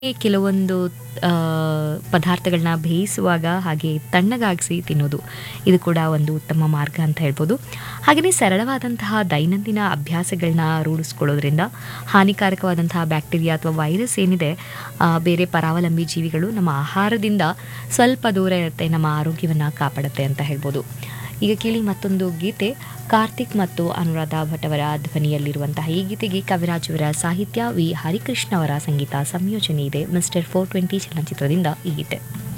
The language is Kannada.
ಕೆಲವೊಂದು ಆ, ಪದಾರ್ಥಗಳನ್ನ ಬೇಯಿಸುವಾಗ ಹಾಗೆ ತಣ್ಣಗಾಗಿಸಿ ತಿನ್ನೋದು ಇದು ಕೂಡ ಒಂದು ಉತ್ತಮ ಮಾರ್ಗ ಅಂತ ಹೇಳ್ಬೋದು ಹಾಗೆಯೇ ಸರಳವಾದಂತಹ ದೈನಂದಿನ ಅಭ್ಯಾಸಗಳನ್ನ ರೂಢಿಸ್ಕೊಳ್ಳೋದ್ರಿಂದ ಹಾನಿಕಾರಕವಾದಂತಹ ಬ್ಯಾಕ್ಟೀರಿಯಾ ಅಥವಾ ವೈರಸ್ ಏನಿದೆ ಆ, ಬೇರೆ ಪರಾವಲಂಬಿ ಜೀವಿಗಳು ನಮ್ಮ ಆಹಾರದಿಂದ ಸ್ವಲ್ಪ ದೂರ ಇರುತ್ತೆ ನಮ್ಮ ಆರೋಗ್ಯವನ್ನು ಕಾಪಾಡುತ್ತೆ ಅಂತ ಹೇಳ್ಬೋದು ಈಗ ಕೇಳಿ ಮತ್ತೊಂದು ಗೀತೆ ಕಾರ್ತಿಕ್ ಮತ್ತು ಅನುರಾಧ ಭಟ್ ಅವರ ಧ್ವನಿಯಲ್ಲಿರುವಂತಹ ಈ ಗೀತೆಗೆ ಕವಿರಾಜ್ ಅವರ ಸಾಹಿತ್ಯ ವಿ ಹರಿಕೃಷ್ಣ ಅವರ ಸಂಗೀತ ಸಂಯೋಜನೆ ಇದೆ ಮಿಸ್ಟರ್ ಫೋರ್ ಟ್ವೆಂಟಿ ಚಲನಚಿತ್ರದಿಂದ ಈ ಗೀತೆ